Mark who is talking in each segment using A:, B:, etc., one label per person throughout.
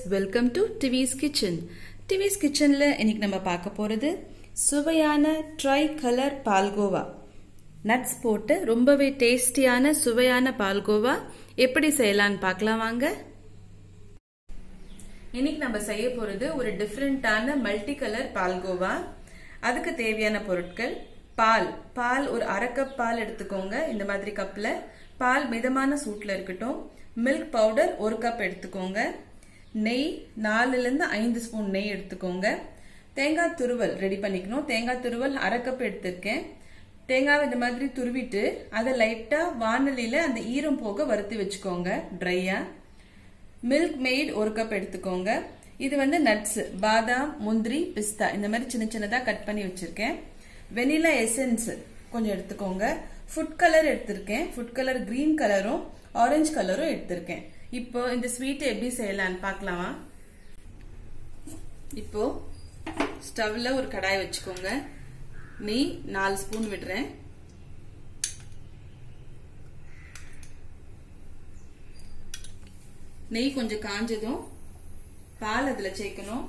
A: welcome to Divis kitchen Divis கிச்சனில் இன்னைக்கு நம்ம பார்க்க போகிறது சுவையான ட்ரை கலர் பால்கோவா நட்ஸ் போட்டு ரொம்பவே டேஸ்டியான சுவையான பால்கோவா எப்படி செய்யலான்னு பார்க்கலாம் வாங்க இன்னைக்கு நம்ம செய்ய போகிறது ஒரு டிஃப்ரெண்ட்டான மல்டி கலர் பால்கோவா அதுக்கு தேவையான பொருட்கள் பால் பால் ஒரு அரை கப் பால் எடுத்துக்கோங்க இந்த மாதிரி கப்பில் பால் மிதமான சூட்டில் இருக்கட்டும் மில்க் பவுடர் ஒரு கப் எடுத்துக்கோங்க நெய் நாலுலேருந்து ஐந்து ஸ்பூன் நெய் எடுத்துக்கோங்க தேங்காய் துருவல் ரெடி பண்ணிக்கணும் தேங்காய் துருவல் அரை கப் எடுத்திருக்கேன் தேங்காய் இந்த மாதிரி துருவிட்டு அதை லைட்டாக வானலியில் அந்த ஈரம் போக வறுத்து வச்சுக்கோங்க ட்ரையாக மில்க் மெய்ட் ஒரு கப் எடுத்துக்கோங்க இது வந்து நட்ஸ் பாதாம் முந்திரி பிஸ்தா இந்த மாதிரி சின்ன சின்னதாக கட் பண்ணி வச்சிருக்கேன் வெனிலா எசன்ஸ் கொஞ்சம் எடுத்துக்கோங்க ஃபுட் கலர் எடுத்திருக்கேன் ஃபுட் கலர் கிரீன் கலரும் ஆரஞ்சு கலரும் எடுத்திருக்கேன் இப்போ இந்த ஸ்வீட் எப்படி செய்யலான்னு பார்க்கலாமா இப்போ ஸ்டவ்ல ஒரு கடாய் வச்சுக்கோங்க நெய் நாலு ஸ்பூன் விடுறேன் நெய் கொஞ்சம் காஞ்சதும் பால் அதுல சேர்க்கணும்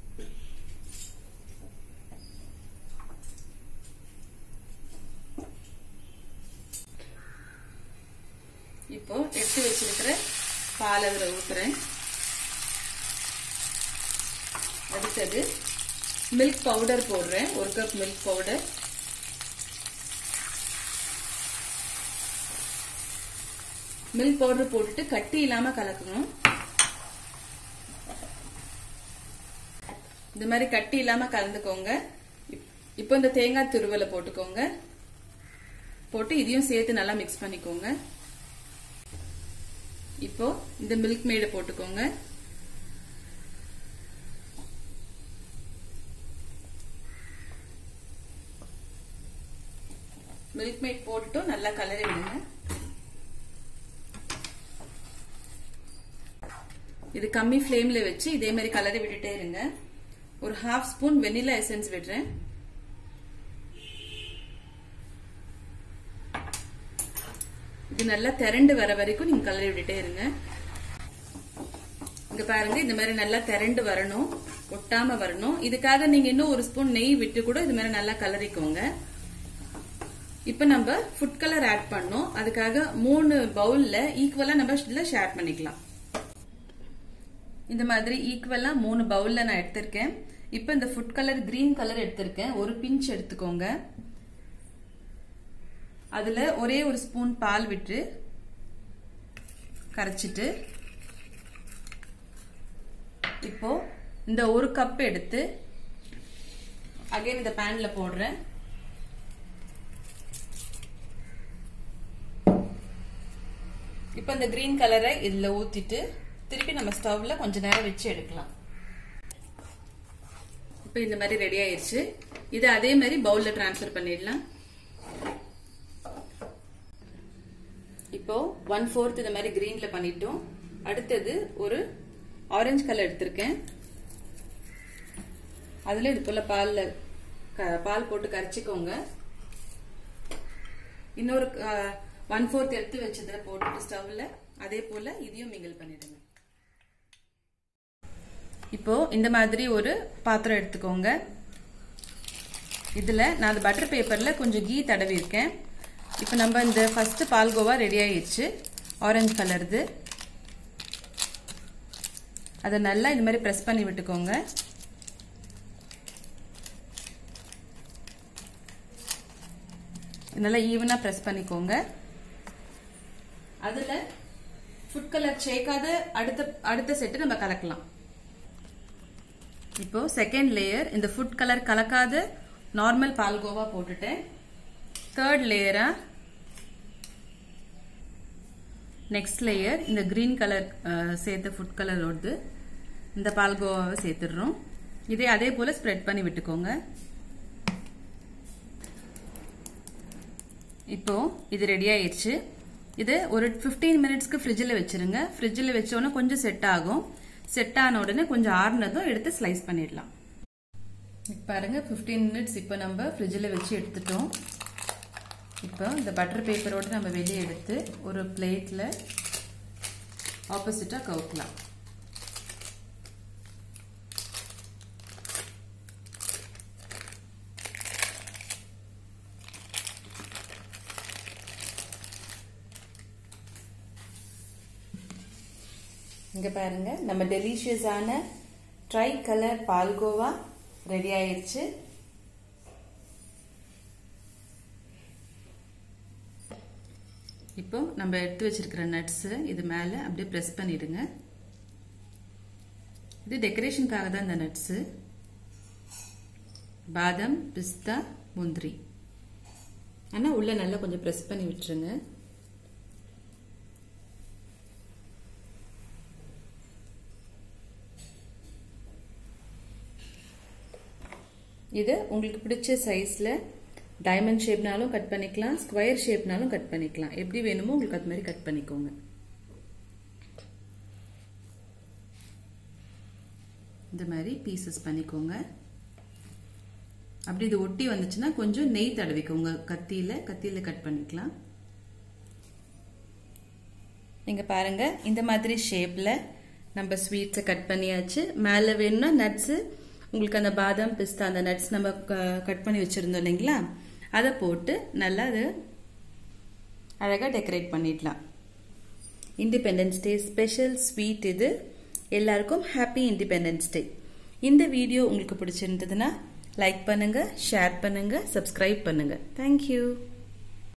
A: இப்போ எடுத்து வச்சிருக்கிற பால் அதில் ஊத்துறேன் அடுத்தது மில்க் பவுடர் போடுறேன் ஒரு cup milk powder milk powder போட்டுட்டு கட்டி இல்லாம கலக்கணும் இந்த மாதிரி கட்டி இல்லாம கலந்துக்கோங்க இப்போ இந்த தேங்காய் துருவலை போட்டுக்கோங்க போட்டு இதையும் சேர்த்து நல்லா மிக்ஸ் பண்ணிக்கோங்க இப்போ இந்த மில்க் மேடை போட்டுக்கோங்க மில்க் மேட் போட்டுட்டு நல்லா கலரி விடுங்க இது கம்மி ஃப்ளேம்ல வச்சு இதே மாதிரி கலரி விட்டுட்டே இருங்க ஒரு ஹாஃப் ஸ்பூன் வெனிலா எசன்ஸ் விடுறேன் இது நல்லா திரண்டு வர வரைக்கும் நீங்க கலரி விட்டுட்டே இருங்க இங்க பாருங்க இந்த மாதிரி நல்லா திரண்டு வரணும் ஒட்டாம வரணும் இதுக்காக நீங்க இன்னும் ஒரு ஸ்பூன் நெய் விட்டு கூட இது மாதிரி நல்லா கலரிக்கோங்க இப்ப நம்ம ஃபுட் கலர் ஆட் பண்ணோம் அதுக்காக மூணு பவுல்ல ஈக்குவலா நம்ம இதுல ஷேர் பண்ணிக்கலாம் இந்த மாதிரி ஈக்குவலா மூணு பவுல்ல நான் எடுத்திருக்கேன் இப்ப இந்த ஃபுட் கலர் கிரீன் கலர் எடுத்திருக்கேன் ஒரு பிஞ்ச் எடுத்துக்கோங்க அதுல ஒரே ஒரு ஸ்பூன் பால் விட்டு கரைச்சிட்டு இப்போ இந்த ஒரு கப் எடுத்து அகைன் இந்த பேன்ல போடுறேன் இப்போ இந்த கிரீன் கலரை இதுல ஊத்திட்டு திருப்பி நம்ம ஸ்டவ்ல கொஞ்ச நேரம் வச்சு எடுக்கலாம் இப்போ இந்த மாதிரி ரெடி ஆயிருச்சு இது அதே மாதிரி பவுல்ல டிரான்ஸ்ஃபர் பண்ணிடலாம் இப்போ ஒன் ஃபோர்த் இந்த மாதிரி கிரீன்ல பண்ணிட்டோம் அடுத்தது ஒரு ஆரஞ்சு கலர் எடுத்திருக்கேன் அதுல இது போல பால்ல பால் போட்டு கரைச்சிக்கோங்க இன்னொரு ஒன் ஃபோர்த் எடுத்து வச்சதுல போட்டுட்டு ஸ்டவ்ல அதே போல இதையும் மிங்கிள் பண்ணிடுங்க இப்போ இந்த மாதிரி ஒரு பாத்திரம் எடுத்துக்கோங்க இதுல நான் அது பட்டர் பேப்பர்ல கொஞ்சம் கீ தடவி இருக்கேன் இப்போ நம்ம இந்த ஃபர்ஸ்ட் பால்கோவா ரெடி ஆயிடுச்சு ஆரஞ்சு கலருது அதை நல்லா இந்த மாதிரி ப்ரெஸ் பண்ணி விட்டுக்கோங்க நல்லா ஈவனாக ப்ரெஸ் பண்ணிக்கோங்க அதில் ஃபுட் கலர் சேர்க்காத அடுத்த அடுத்த செட்டு நம்ம கலக்கலாம் இப்போ செகண்ட் லேயர் இந்த ஃபுட் கலர் கலக்காத நார்மல் பால்கோவா போட்டுட்டேன் தேர்ட் லேயரா நெக்ஸ்ட் லேயர் இந்த கிரீன் கலர் சேர்த்த ஃபுட் கலரோடு இந்த பால்கோவாவை சேர்த்துடுறோம் இதே அதே போல ஸ்ப்ரெட் பண்ணி விட்டுக்கோங்க இப்போ இது ரெடி ஆயிடுச்சு இது ஒரு ஃபிஃப்டீன் மினிட்ஸ்க்கு ஃப்ரிட்ஜில் வச்சிருங்க ஃப்ரிட்ஜில் வச்சோன்னே கொஞ்சம் செட் ஆகும் செட் ஆன உடனே கொஞ்சம் ஆறுனதும் எடுத்து ஸ்லைஸ் பண்ணிடலாம் பாருங்க ஃபிஃப்டீன் மினிட்ஸ் இப்போ நம்ம ஃப்ரிட்ஜில் வச்சு எடுத்துட்டோம் இப்போ இந்த பட்டர் பேப்பரோடு நம்ம வெளியே எடுத்து ஒரு பிளேட்டில் ஆப்போசிட்டாக கவுக்கலாம் இங்க பாருங்க நம்ம டெலிஷியஸான ட்ரை கலர் பால்கோவா ரெடி ஆயிடுச்சு இப்போ நம்ம எடுத்து வச்சிருக்கிற நட்ஸ் இது மேல அப்படியே பிரஸ் பண்ணிடுங்க இது டெக்கரேஷனுக்காக தான் இந்த நட்ஸ் பாதாம் பிஸ்தா முந்திரி ஆனா உள்ள நல்லா கொஞ்சம் பிரஸ் பண்ணி விட்டுருங்க இது உங்களுக்கு பிடிச்ச சைஸ்ல டைமண்ட் ஷேப்னாலும் கட் பண்ணிக்கலாம் ஸ்கொயர் ஷேப்னாலும் கட் பண்ணிக்கலாம் எப்படி வேணுமோ உங்களுக்கு அது மாதிரி கட் பண்ணிக்கோங்க இந்த மாதிரி பீசஸ் பண்ணிக்கோங்க அப்படி இது ஒட்டி வந்துச்சுன்னா கொஞ்சம் நெய் தடவிக்கோங்க கத்தியில கத்தியில கட் பண்ணிக்கலாம் நீங்க பாருங்க இந்த மாதிரி ஷேப்ல நம்ம ஸ்வீட்ஸை கட் பண்ணியாச்சு மேலே வேணும்னா நட்ஸு உங்களுக்கு அந்த பாதாம் பிஸ்தா அந்த நட்ஸ் நம்ம கட் பண்ணி வச்சுருந்தோம் இல்லைங்களா அதை போட்டு நல்லா அது அழகாக டெக்கரேட் பண்ணிடலாம் இண்டிபெண்டன்ஸ் டே ஸ்பெஷல் ஸ்வீட் இது எல்லாருக்கும் ஹாப்பி இண்டிபெண்டன்ஸ் டே இந்த வீடியோ உங்களுக்கு பிடிச்சிருந்ததுன்னா லைக் பண்ணுங்க ஷேர் பண்ணுங்க சப்ஸ்கிரைப் பண்ணுங்க தேங்க்யூ